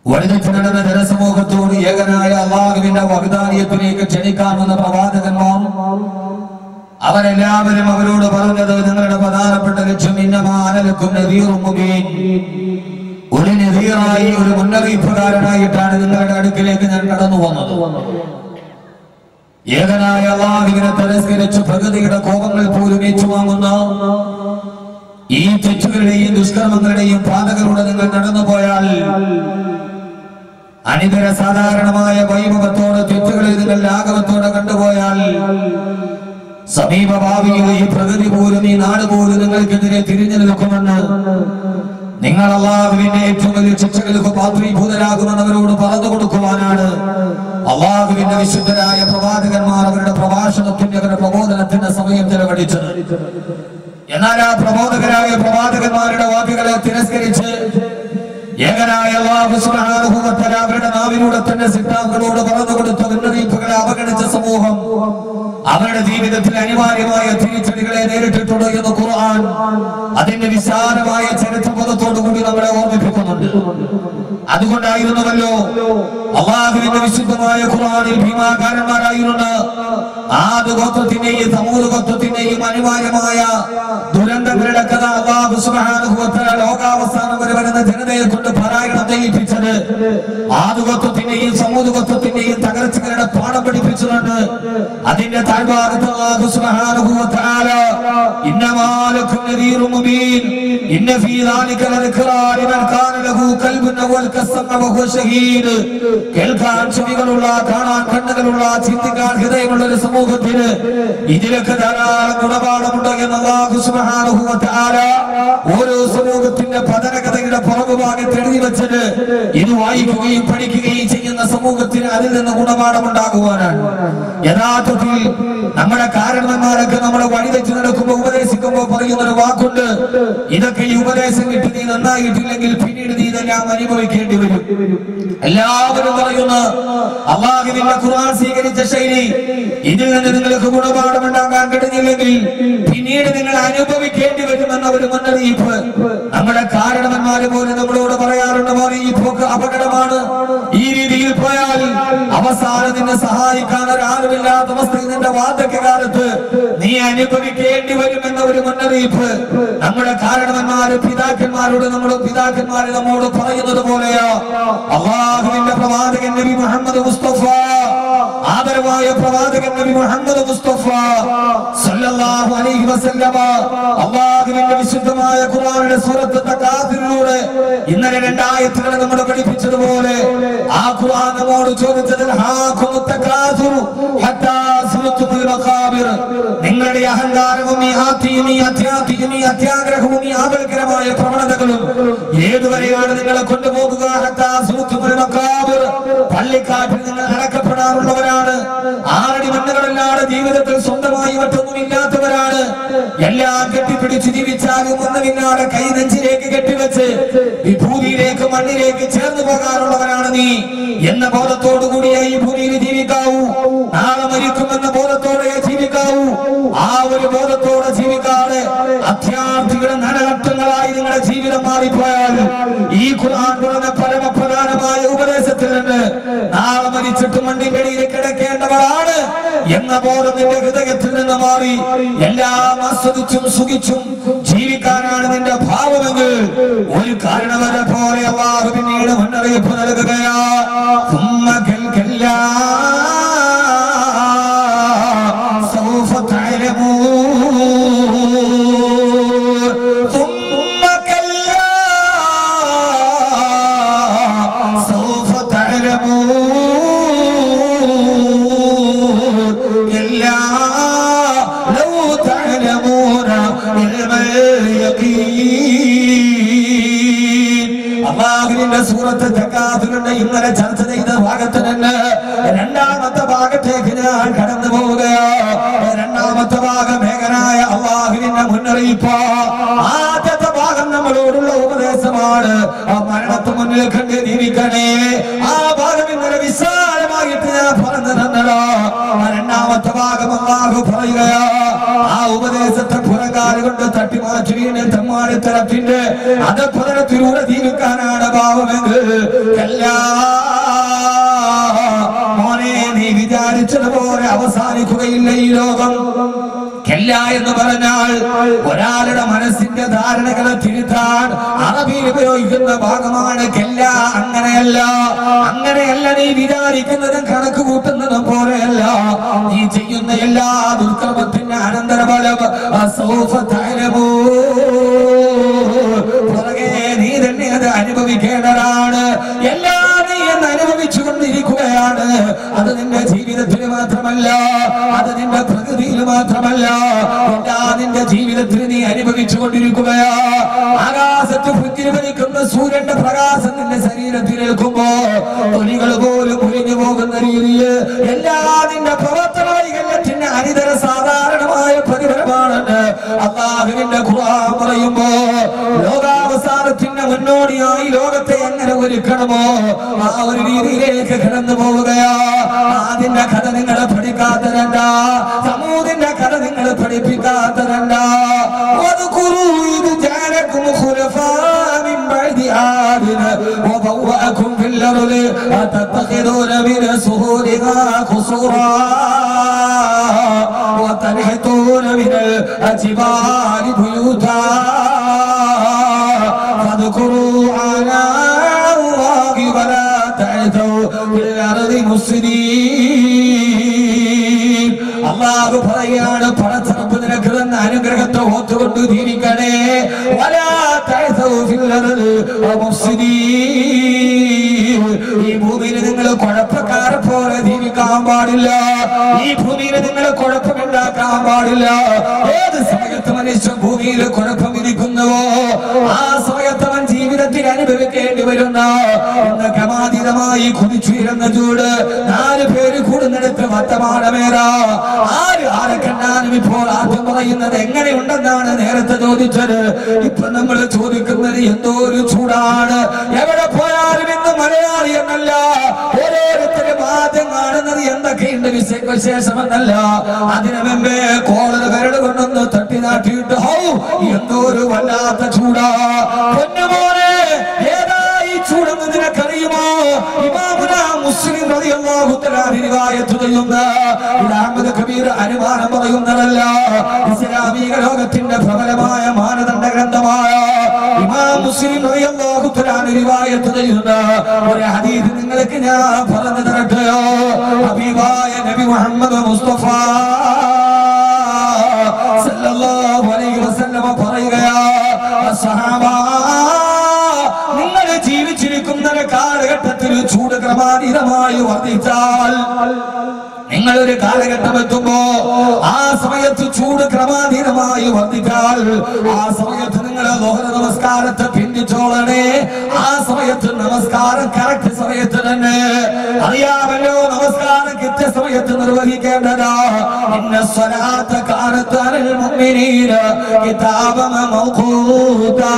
വഴിതെറ്റി നടന്ന ജനസമൂഹത്തോട് ഏകനായ അള്ളാഹുവിന്റെ വഹദാനിയത്തിലേക്ക് ക്ഷണിക്കാമെന്ന പ്രവാചകന്മാർ അവരെല്ലാവരും അവരോട് പറഞ്ഞത് നിങ്ങളുടെ പ്രധാനപ്പെട്ട ലക്ഷ്യം ഇന്നമാനലക്കും നദീറും മുബീൻ ഒരു നദീറായി ഒരു മുന്നറിയിപ്പുകാരനായിട്ടാണ് നിങ്ങളുടെ അടുക്കിലേക്ക് ഞാൻ കടന്നു വന്നത് ഏകനായ അള്ളാഹുവിനെ തിരസ്കരിച്ച് പ്രകൃതിയുടെ കോപങ്ങൾ പോലും ഏറ്റുവാങ്ങുന്ന ഈ തെറ്റുകളുടെയും ദുഷ്കർമ്മങ്ങളുടെയും പാതകളുടെ നിങ്ങൾ നടന്നുപോയാൽ അനിതര സാധാരണമായ വൈഭവത്തോടെ തെറ്റുകളിൽ നിങ്ങൾ ലാഘവത്തോടെ കണ്ടുപോയാൽ സമീപ ഭാവിയിൽ ഈ പ്രകൃതി പോലും ഈ നാട് പോലും നിങ്ങൾക്കെതിരെ തിരിഞ്ഞു നിൽക്കുമെന്ന് നിങ്ങൾ അള്ളാഹുവിന്റെ ഏറ്റവും വലിയ ശിക്ഷകൾക്ക് പാത്രീഭൂതരാകുമെന്ന് അവരോട് പറഞ്ഞു കൊടുക്കുവാനാണ് അള്ളാഹുവിന്റെ വിശുദ്ധരായ പ്രവാചകന്മാർ അവരുടെ പ്രഭാഷണത്തിന്റെ അവരുടെ പ്രബോധനത്തിന്റെ സമയം ചെലവഴിച്ചത് എന്നാൽ ആ പ്രബോധകരായ പ്രവാചകന്മാരുടെ വാക്കുകളെ തിരസ്കരിച്ച് ഏകനായ അല്ലാഹു സുബ്ഹാനഹു വ തആല അവരുടെ നാവിലൂടെ തന്നെ സിദ്ധാന്തങ്ങളോട് പറഞ്ഞു കൊടുത്ത മുന്നറിയിപ്പുകളെ അവഗണിച്ച സമൂഹം അവരുടെ ജീവിതത്തിൽ അനിവാര്യമായ തിരിച്ചടികളെ നേരിട്ടിട്ടുണ്ട് എന്ന് ഖുർആൻ അതിന്റെ വിശാലമായ ചരിത്രപദത്തോടു കൂടി നമ്മളെ ഓർമ്മിപ്പിക്കുന്നുണ്ട് അതുകൊണ്ടായിരുന്നുവല്ലോ അള്ളാഹുവിന്റെ വിശുദ്ധമായ ഖുർആനിൽ ഭീമാകാരന്മാരായിരുന്ന ആദ് ഗോത്രത്തിന്റെയും സമൂഹ ഗോത്രത്തിന്റെയും അനിവാര്യമായ ദുരന്തങ്ങളുടെ കഥ അള്ളാഹു സുബ്ഹാനഹു വ തആല ലോകാവസാനം വരെ വരുന്ന ജനതയെ കൊണ്ട് പാരായണം ചെയ്യിപ്പിച്ചത് ആദുഗത്വത്തിന്റെയും സമൂഹത്വത്തിന്റെയും തകർച്ചകളുടെ പാഠം പഠിപ്പിച്ചിട്ടുണ്ട് അതിന്റെ താഴ്ഭാഗത്ത് അല്ലാഹു സുബ്ഹാനഹു വ തആല ഇന്നമാ ലക്കും നദീറും മുബീൻ ഇന്ന ഫീ ദാലിക ലദിക്റാ ലിമൻ കാന ലഹു ഖൽബുൻ അവൽ കസ്സമ വഹുവ ഷഹീദ് കേൾക്കാൻ ചെവികളുള്ള കാണാൻ കണ്ണുകളുള്ള ചിന്തിക്കാൻ ഹൃദയമുള്ള ഒരു സമൂഹത്തിന് ഇതിലൊക്കെ ധാരാളം ഗുണപാഠമുണ്ട് എന്ന് അല്ലാഹു സുബ്ഹാനഹു വ തആല ഓരോ സമൂഹത്തിന്റെ പതനകഥയുടെ പുറകുഭാഗത്ത് എഴുതി വെച്ചത് ഇത് വായിക്കുകയും പഠിക്കുകയും ചെയ്യുന്ന സമൂഹത്തിന് അതിൽ നിന്ന് ഗുണപാഠമുണ്ടാകുവാനാണ് യഥാർത്ഥത്തിൽ നമ്മുടെ കാരണന്മാരൊക്കെ നമ്മളെ വഴിതെച്ച് നടക്കുമ്പോൾ ഉപദേശിക്കുമ്പോൾ പറയുന്ന ഒരു വാക്കുണ്ട് ഇതൊക്കെ ഈ ഉപദേശം കിട്ടി നീ നന്നായിട്ടില്ലെങ്കിൽ പിന്നീട് നീ ഇതെല്ലാം അനുഭവിക്കേണ്ടി വരും എല്ലാവരും പറയുന്ന അള്ളാഹുവിന്റെ ഖുർആൻ സ്വീകരിച്ച ശൈലി ഇതിൽ നിന്ന് നിങ്ങൾക്ക് ഗുണപാഠമുണ്ടാകാൻ കഴിഞ്ഞില്ലെങ്കിൽ പിന്നീട് നിങ്ങൾ അനുഭവിക്കേണ്ടി വരുമെന്ന ഒരു മുന്നറിയിപ്പ് നമ്മുടെ കാരണവന്മാര് പോലും നമ്മളോട് പറയാറുണ്ട് മോനെ ഈ പോക്ക് അപകടമാണ് ഈ രീതിയിൽ പോയാൽ അവസാനം നിന്നെ സഹായിക്കാൻ ഒരാളുമില്ലാത്ത അവസ്ഥയിൽ നിന്റെ വാർദ്ധക്യകാലത്ത് നീ അനുഭവിക്കേണ്ടി വരുമെന്ന ഒരു മുന്നറിയിപ്പ് നമ്മുടെ കാരണവന്മാര് പിതാക്കന്മാരോട് നമ്മുടെ പിതാക്കന്മാര് നമ്മോട് പറയുന്നത് പോലെയോ അള്ളാഹുവിന്റെ പ്രവാചകൻ നബി മുഹമ്മദ് മുസ്തഫ ആദരവായ പ്രവാചകൻ നബി മുഹമ്മദ് മുസ്തഫ സല്ലല്ലാഹു അലൈഹി വസല്ലമ അള്ളാഹുവിന്റെ വിശുദ്ധമായ ഖുർആനിന്റെ സൂറത്ത് തകാസുരിലൂടെ ഇന്നലെ രണ്ടായത്തുകൾ നമ്മൾ പഠിപ്പിച്ചതുപോലെ ആ ഖുർആൻ നമ്മോട് ചോദിച്ചതിൽ ഹാഖുമു തകാസുറു ഹത്താ സുൽത്തുൽ മഖാബിർ നിങ്ങളുടെ അഹങ്കാരവും ഈ ആത്തിയും ഈ അത്യാത്തിയും ഈ അത്യാഗ്രഹവും ഈ ആപൽക്കരമായ പ്രവണതകളും ഏതുവരെയാണ് നിങ്ങളെ കൊണ്ടുപോകുക ഹത്താ സുൽത്തുൽ മഖാബിർ പള്ളിക്കാട്ടിൽ നിങ്ങൾ അടക്കപ്പെടാറുള്ളവരാണ് ആറടി മണ്ണുകളല്ലാതെ ജീവിതത്തിൽ സ്വന്തമായി മറ്റൊന്നും ഇല്ലാത്തവരാണ് എല്ലാം കെട്ടിപ്പിടിച്ച് ജീവിച്ചാലും ഒന്നുമില്ലാതെ കൈ നെഞ്ചിലേക്ക് കെട്ടിവെച്ച് വിഭൂതിയിലേക്ക് മണ്ണിലേക്ക് ചേർന്ന് പോകാറുള്ളവരാണ് നീ എന്ന ബോധത്തോടു കൂടിയേ ഈ ഭൂമിയിൽ ജീവിക്കാവൂ നാളെ മരിക്കുമെന്ന ബോധത്തോടെ ജീവിക്കാവൂ ആ ഒരു ബോധത്തോടെ ജീവിക്കാതെ അത്യാർത്ഥികളുടെ നരകട്ടങ്ങളായി നിങ്ങളുടെ ജീവിതം മാറിപ്പോയാൽ ഈ ഖുർആൻ പറഞ്ഞ പരമപ്രധാനമായ ഉപദേശത്തിൽ നിന്ന് നാളെ മരിച്ചിട്ട് മണ്ണിനടിയിൽ കിടക്കേണ്ടവളാണ് എന്ന ബോധം നിന്റെ ഹൃദയത്തിൽ നിന്ന് മാറി എല്ലാം ആസ്വദിച്ചും സുഖിച്ചും ജീവിക്കാനാണ് നിന്റെ ഭാവമെങ്കിൽ ഒരു കാരണവരെ പോലെ അള്ളാഹു പിന്നീട് മുന്നറിയിപ്പ് നൽകുകയാ ثم كلا سوف تعلمون ثم كلا سوف تعلمون كلا لو تعلمون علم اليقين അള്ളാഹുവിന്റെ സൂറത്ത് തക്കാത്തുകളുടെ ഇന്നലെ ചർച്ച ചെയ്ത ഭാഗത്ത് നിന്ന് രണ്ടാമത്തെ ഭാഗത്തേക്ക് ഞാൻ കടന്നു പോവുകയോ രണ്ടാമത്തെ ഭാഗം മേഘനായ അള്ളാഹുവിന്റെ മുന്നറിയിപ്പ് ആദ്യത്തെ ഭാഗം നമ്മളോടുള്ള ഉപദേശമാണ് ആ മരണത്തെ മുന്നിൽ കണ്ട് ജീവിക്കണേ ആ ഭാഗം ഇന്നലെ വിശാലമായിട്ട് ഞാൻ പറഞ്ഞു തന്നല്ലോ ആ രണ്ടാമത്തെ ഭാഗം അള്ളാഹു പറയുകയോ ആ ഉപദേശത്തെ പുറകാ കാലുകൊണ്ട് തട്ടി മാറ്റി വീണ് തമ്മാടിത്തരത്തിന്റെ അധപതനത്തിലൂടെ ജീവിക്കാനാണ് ഭാവമെങ്കിൽ എല്ലാ മോനെ നീ വിചാരിച്ചതുപോലെ അവസാനിക്കുകയില്ല ഈ ലോകം കെല്ല എന്ന് പറഞ്ഞാൽ ഒരാളുടെ മനസ്സിന്റെ ധാരണകളെ തിരുത്താൻ അറബിയിൽ ഉപയോഗിക്കുന്ന ഭാഗമാണ് കെല്ല അങ്ങനെയല്ല അങ്ങനെയല്ല നീ വിചാരിക്കുന്നതും കണക്ക് കൂട്ടുന്നതും പോലെയല്ല നീ ചെയ്യുന്ന എല്ലാ ദുർക്രമത്തിന്റെ അനന്തരഫലം അസൗഫ തഅലമൂ. പുറകെ നീ തന്നെ അത് അനുഭവിക്കേണ്ടതാണ് എല്ലാം നീ എന്ന് അനുഭവിച്ചു കൊണ്ടിരിക്കുകയാണ് അത് നിന്റെ ജീവിതത്തിൽ മാത്രമല്ല അത് നിന്റെ പ്രകൃതിയിൽ മാത്രമല്ല എല്ലാ നിന്റെ ജീവിതത്തിൽ നീ അനുഭവിച്ചു കൊണ്ടിരിക്കുകയാ ആകാശത്ത് പ്രതിഫലിക്കുന്ന സൂര്യന്റെ പ്രകാശം നിന്റെ ശരീരത്തിൽ ഏൽക്കുമ്പോ തൊലികൾ പോലും ഒഴിഞ്ഞു പോകുന്ന രീതിയിൽ എല്ലാ നിന്റെ പ്രവർത്തന വൈകല്യത്തിന്റെ അനിതര സാധാരണമായ പ്രതിഫലമാണെന്ന് അള്ളാഹുവിന്റെ ഖുർആൻ പറയുമ്പോ ലോകാവസാനത്തിന്റെ മുന്നോടിയായി ലോകത്തെ എങ്ങനെ ഒരുക്കണമോ ആ ഒരു രീതിയിലേക്ക് കടന്നു പോവുകയാ അതിന്റെ കഥ നിങ്ങൾ പഠിക്കാത്തരണ്ട സമൂഹത്തിന്റെ കഥ നിങ്ങൾ പഠിപ്പിക്കാത്തരണ്ട واذكروا إذ جعلكم خلفاء من بعد عاد وبوأكم في الأرض أتتخذون من سهولها قصورا وتنحتون من الجبال بيوتا فاذكروا آلاء الله ولا تعثوا في الأرض مفسدين അള്ളാഹു പറയാണ് പടച്ചറപ്പ് നിനക്ക് തന്ന അനുഗ്രഹത്തെ ഓത്തുകൊണ്ട് ജീവിക്കണേ വലാ തഅസൗ ഫിൽ അർദ് മുഫ്സിദീൻ. ഈ ഭൂമിയിൽ നിങ്ങൾ കുഴപ്പക്കാരെ പോലെ ജീവിക്കാൻ പാടില്ല ഈ ഭൂമിയിൽ നിങ്ങൾ കുഴപ്പമുണ്ടാക്കാൻ പാടില്ല ഏത് സമയത്ത് മനുഷ്യൻ ഭൂമിയിൽ കുഴപ്പം വിധിക്കുന്നുവോ ആ സമയത്ത് അവൻ ജീവിതത്തിൽ അനുഭവിക്കേണ്ടി വരുന്ന ഇന്ന് ക്രമാതീതമായി കുതിച്ചുയരുന്ന ചൂട് നാല് പേര് കൂടുന്നിടത്ത് വർത്തമാനമേറ ആര് ആരെ കണ്ടാലും ഇപ്പോൾ ആദ്യം പറയുന്നത് എങ്ങനെയുണ്ടെന്നാണ് നേരത്തെ ചോദിച്ചത് ഇപ്പൊ നമ്മൾ ചോദിക്കുന്നത് എന്തോ ഒരു ചൂടാണ് എവിടെ പോയാലും ഇന്ന് മലയാളി എന്നല്ല ഓരോരുത്തരും ആദ്യം കാണുന്നത് എന്തൊക്കെയുണ്ട് വിശേ- വിശേഷമെന്നല്ല അതിനു മുമ്പേ കോളർ കരട് കൊണ്ടൊന്ന് തട്ടി നാട്ടിയിട്ട് ഹൗ എന്തോ ഒരു വല്ലാത്ത ചൂടാ പൊന്നുമോനെ ഏതാ ഈ ചൂടെന്ന് നിനക്കറിയുമോ ഇമാമുന മുസ്ലിം റളിയല്ലാഹു തആല റിവായത്ത് ചെയ്യുന്ന ഇത് അഹ്മദ് കബീർ അനുമാനം പറയുന്നതല്ല ഇസ്ലാമിക ലോകത്തിന്റെ പ്രബലമായ മാനദണ്ഡ ഗ്രന്ഥമായ ഇമാം മുസ്ലിം റളിയല്ലാഹു തആല റിവായത്ത് ചെയ്യുന്ന ഒരു ഹദീസ് നിങ്ങൾക്ക് ഞാൻ പറഞ്ഞു തരട്ടെയോ ഹബീബായ നബി മുഹമ്മദ് മുസ്തഫ സല്ലല്ലാഹു അലൈഹി വസല്ലമ പറയുകയാ സഹാബ നിങ്ങൾ ജീവിച്ചിരിക്കുന്ന ഒരു കാലഘട്ടത്തിൽ ചൂട് ക്രമാതീതമായി വർദ്ധിച്ചാൽ നിങ്ങൾ ഒരു കാലഘട്ടം എത്തുമ്പോ ആ സമയത്ത് ചൂട് ക്രമാതീതമായി വർദ്ധിച്ചാൽ ആ സമയത്ത് നിങ്ങൾ ലോഹന നമസ്കാരത്തെ പിന്തിച്ചോളണേ ആ സമയത്ത് നമസ്കാരം കറക്റ്റ് സമയത്ത് തന്നെ അറിയാമല്ലോ നമസ്കാരം കൃത്യസമയത്ത് നിർവഹിക്കേണ്ടതാ ഇന്ന സ്വലാത്ത കാലത്ത് അനിൽ മുഅ്മിനീന കിതാബമ മൗഖൂതാ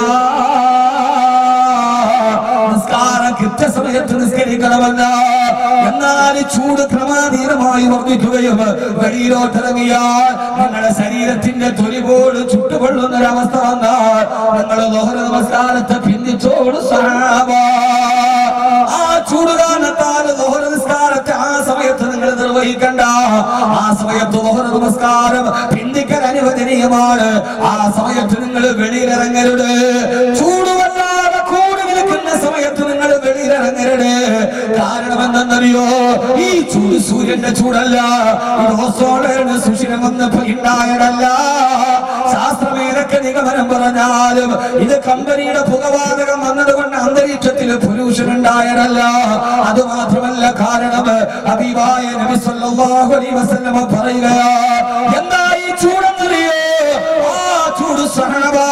നിസ്കാരം കൃത്യസമയത്ത് നിസ്കരിക്കണമെന്ന് എന്നാൽ ഈ ചൂട് ക്രമാതീതമായി വർദ്ധിക്കുകയും വെളിയിലോട്ടിറങ്ങിയാൽ നിങ്ങളുടെ ശരീരത്തിന്റെ തൊലി പോലും ചുട്ടുകൊള്ളുന്ന ഒരവസ്ഥ വന്നാൽ നിങ്ങൾ ലോഹന നമസ്കാരത്തെ പിന്തിച്ചോട് സഹാബ ആ ചൂട് കാരണത്താൽ ലോഹന നിസ്കാരത്തെ ആ സമയത്ത് നിങ്ങൾ നിർവഹിക്കണ്ട ആ സമയത്ത് ലോഹന നമസ്കാരം പിന്തിക്കൽ അനുവദനീയമാണ് ആ സമയത്ത് നിങ്ങൾ വെളിയിലിറങ്ങരുത് ചൂട് വല്ലാതെ കൂടി നിൽക്കുന്ന സമയത്ത് നിങ്ങൾ വെളിയിലിറങ്ങരുത് കാരണം എന്തെന്നറിയോ ഈ ചൂട് സൂര്യന്റെ ചൂടല്ല ഇത് ഓസോളേണ് സുഷിരം വന്നപ്പോ ഉണ്ടായതല്ല ശാസ്ത്രമേതൊക്കെ നിഗമനം പറഞ്ഞാലും ഇത് കമ്പനിയുടെ പുകവാതകം വന്നതുകൊണ്ട് അന്തരീക്ഷത്തിൽ പൊല്യൂഷൻ ഉണ്ടായതല്ല അത് മാത്രമല്ല കാരണം അബീബായ നബി സല്ലല്ലാഹു അലൈഹി വസല്ലമ പറയുകയാ എന്താ ഈ ചൂടെന്നറിയോ ആ ചൂട് സഹനബാ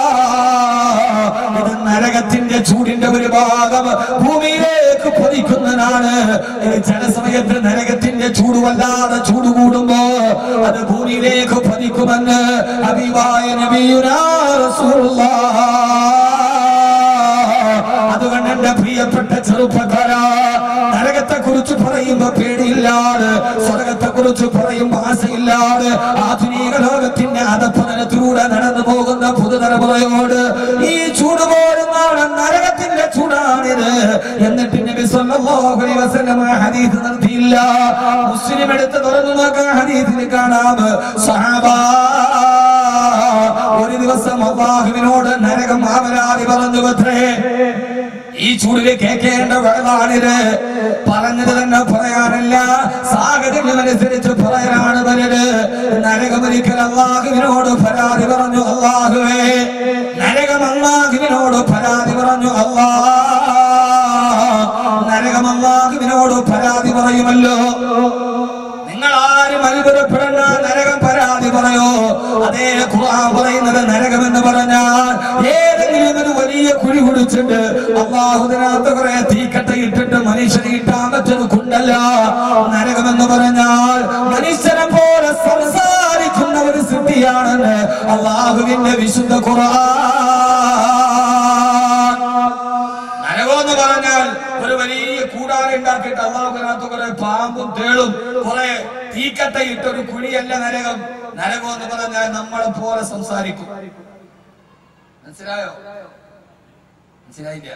ഇത് നരകത്തിന്റെ ചൂടിന്റെ ഒരു ഭാഗം ഭൂമിയിലേക്ക് പതിക്കുന്നതാണ് ഇത് ചില സമയത്ത് നരകത്തിന്റെ ചൂട് വല്ലാതെ ചൂട് കൂടുമ്പോ അത് ഭൂമിയിലേക്ക് പതിക്കുമെന്ന് അഭിവായ നബിയുനാ റസൂലുള്ളാഹ് അതുകൊണ്ട് എന്റെ പ്രിയപ്പെട്ട ചെറുപ്പക്കാരാ നരകത്തെ കുറിച്ച് പറയുക പറയുമ്പോ പേടിയില്ലാതെ സ്വർഗത്തെ കുറിച്ച് പറയുമ്പോ ആശയില്ലാതെ ആധുനിക ലോകത്തിന്റെ അധപ്പതനത്തിലൂടെ നടന്നു പോകുന്ന പുതുതലമുറയോട് ഈ ചൂട് പോലും നാളെ നരകത്തിന്റെ ചൂടാണിത് എന്നിട്ട് നബി സല്ലല്ലാഹു അലൈഹി വസല്ലം ആ ഹദീസ് നിർത്തിയില്ല മുസ്ലിം എടുത്ത് തുറന്നു നോക്കാൻ ഹദീസിൽ കാണാം സഹാബാ ഒരു ദിവസം അള്ളാഹുവിനോട് നരകം ആവരാതി പറഞ്ഞു പത്രേ ഈ ചൂടില് കേൾക്കേണ്ട വേളാണിത് പറഞ്ഞത് തന്നെ പറയാനല്ല സാഹചര്യം അനുസരിച്ച് പറയാനാണ് വലുത് നരകമൊരിക്കൽ അള്ളാഹുവിനോട് പരാതി പറഞ്ഞു അള്ളാഹുവേ നരകം അള്ളാഹുവിനോട് പരാതി പറഞ്ഞു അള്ളാ നരകം അള്ളാഹുവിനോട് പരാതി പറയുമല്ലോ നിങ്ങൾ ആരും അത്ഭുതപ്പെടുന്ന നരകം പരാതി പറയോ അതേ ഖുർആൻ പറയുന്നത് നരകം എന്ന് പറഞ്ഞാൽ ഏതെങ്കിലും ഒരു വലിയ കുഴി കുടിച്ചിട്ട് അള്ളാഹുദിനകത്ത് കുറെ തീക്കട്ട ഇട്ടിട്ട് മനുഷ്യനെ ഇട്ടാൻ പറ്റുന്ന കുണ്ടല്ല നരകം എന്ന് പറഞ്ഞാൽ മനുഷ്യനെ പോലെ സംസാരിക്കുന്ന ഒരു സിദ്ധിയാണെന്ന് അള്ളാഹുവിന്റെ വിശുദ്ധ ഖുർആൻ നരകമെന്ന് പറഞ്ഞാൽ ഒരു വലിയ കൂടാരം ഉണ്ടാക്കിയിട്ട് അള്ളാഹുനകത്ത് കുറെ പാമ്പും തേളും കുറെ തീക്കട്ട ഇട്ട ഒരു കുഴിയല്ല നരകം നരകം എന്ന് പറഞ്ഞാൽ നമ്മളെ പോലെ സംസാരിക്കും മനസ്സിലായോ മനസ്സിലായില്ല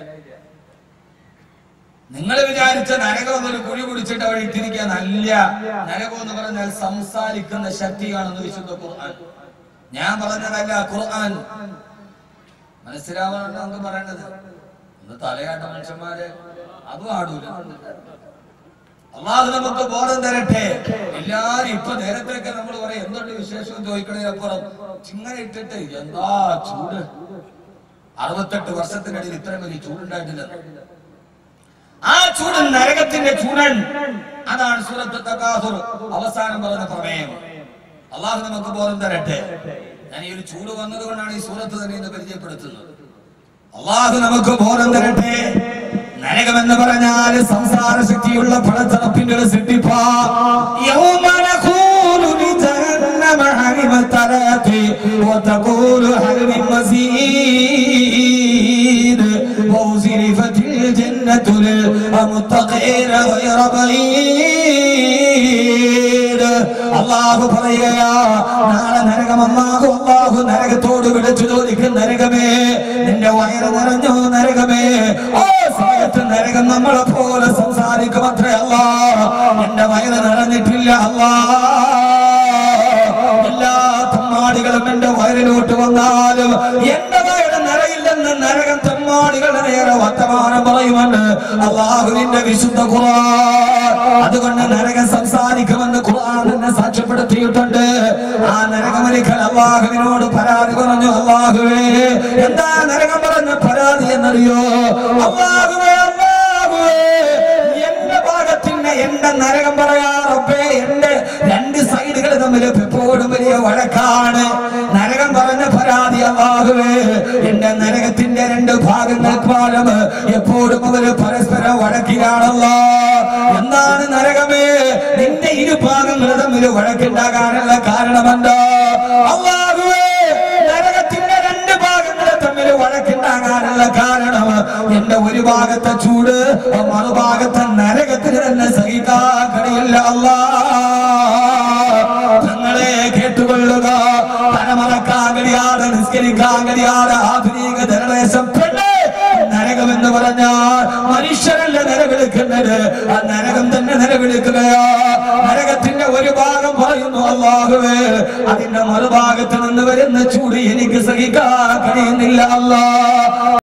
നിങ്ങൾ വിചാരിച്ച നരകം എന്നൊരു കുഴി കുടിച്ചിട്ട് അവിടെ ഇട്ടിരിക്കാൻ അല്ല നരകം എന്ന് പറഞ്ഞാൽ സംസാരിക്കുന്ന ശക്തിയാണെന്ന് വിശുദ്ധ ഖുർആൻ ഞാൻ പറഞ്ഞതല്ല ഖുർആൻ മനസ്സിലാവാനാണ് നമുക്ക് പറയണത് ഒന്ന് തലയാട്ട മനുഷ്യന്മാര് അതും ആടൂല അള്ളാഹു നമുക്ക് ബോധം തരട്ടെ എല്ലാരും ഇപ്പൊ നേരത്തെയൊക്കെ നമ്മൾ പറയും എന്തുണ്ട് വിശേഷം ചോദിക്കണതിനപ്പുറം ചിങ്ങനെ ഇട്ടിട്ട് എന്താ ചൂട് അറുപത്തെട്ട് വർഷത്തിനിടയിൽ ഇത്രയും വലിയ ചൂടുണ്ടായിട്ടില്ല ആ ചൂട് നരകത്തിന്റെ ചൂടൻ അതാണ് സൂറത്ത് തകാസുർ അവസാനം പറഞ്ഞ പ്രമേയം അള്ളാഹു നമുക്ക് ബോധം തരട്ടെ ഞാൻ ഈ ഒരു ചൂട് വന്നതുകൊണ്ടാണ് ഈ സൂറത്ത് തന്നെ ഇന്ന് പരിചയപ്പെടുത്തുന്നത് അള്ളാഹു നമുക്ക് ബോധം തരട്ടെ നരകമെന്ന് പറഞ്ഞാൽ സംസാര ശക്തിയുള്ള പടച്ചറപ്പിന്റെ ഒരു സിദ്ധിപ്പാ യൗമ നഖൂലു ലിജഹന്നമ ഹലിമ തലതി വതഖൂലു ഹൽ മിൻ മസീദ് وأزلفت الجنة للمتقين غير بعيد അള്ളാഹു പറയുകയാ നാളെ നരകം അള്ളാഹു അള്ളാഹു നരകത്തോട് വിളിച്ചു ചോദിക്കും നരകമേ നിന്റെ വയറ് നിറഞ്ഞോ നരകമേ ഓ സമയത്ത് നരകം നമ്മളെ പോലെ സംസാരിക്കും അത്രേ അല്ലാ എന്റെ വയറ് നിറഞ്ഞിട്ടില്ല അല്ലാ എല്ലാ തമ്മാടികളും എന്റെ വയറിലോട്ട് വന്നാലും എന്റെ വയറ് നിറയില്ലെന്ന് നരകം തമ്മാടികളുടെ നേരെ വർത്തമാനം പറയുമെന്ന് അള്ളാഹുവിന്റെ വിശുദ്ധ ഖുർആൻ അതുകൊണ്ട് നരകം സംസാരിക്കുമെന്ന് ഖുർആൻ തന്നെ സാക്ഷ്യപ്പെടുത്തിയിട്ടുണ്ട് ആ നരകമൊരിക്കൽ അള്ളാഹുവിനോട് പരാതി പറഞ്ഞു അള്ളാഹുവേ എന്താ നരകം പറഞ്ഞ പരാതി എന്നറിയോ അള്ളാഹുവേ അള്ളാഹുവേ എന്റെ ഭാഗത്തിന്റെ എന്റെ നരകം പറയാ റബ്ബേ എന്റെ രണ്ട് സൈഡുകൾ തമ്മിൽ എപ്പോഴും വലിയ വഴക്കാണ് നരകം പറഞ്ഞ പരാതി അള്ളാഹുവേ എന്റെ നരകത്തിന്റെ രണ്ട് ഭാഗങ്ങൾക്ക് പാലം എപ്പോഴും അവര് പരസ്പരം വഴക്കിലാണല്ലോ എന്താണ് നരകമേ നിന്റെ ഇരു ഭാഗങ്ങൾ തമ്മിൽ വഴക്കുണ്ടാകാനുള്ള കാരണമെന്തോ അള്ളാഹുവേ നരകത്തിന്റെ രണ്ട് ഭാഗങ്ങൾ തമ്മിൽ വഴക്കുണ്ടാകാനുള്ള കാരണം എന്റെ ഒരു ഭാഗത്തെ ചൂട് മറുഭാഗത്തെ നരകത്തിന് തന്നെ സഹിക്കാൻ കഴിയില്ല അല്ലാ തങ്ങളെ കേട്ടുകൊള്ളുക തലമറക്കാൻ കഴിയാതെ നിസ്കരിക്കാൻ കഴിയാതെ ആധുനിക ജനറേഷൻ പെണ്ണ് നരകമെന്ന് പറഞ്ഞാൽ മനുഷ്യരല്ല നിലവിളിക്കുന്നത് ആ നരകം തന്നെ നിലവിളിക്കുകയോ നരകത്തിന്റെ ഒരു ഭാഗം പറയുന്നു അള്ളാഹുവേ അതിന്റെ മറുഭാഗത്ത് നിന്ന് വരുന്ന ചൂട് എനിക്ക് സഹിക്കാൻ കഴിയുന്നില്ല അല്ലാ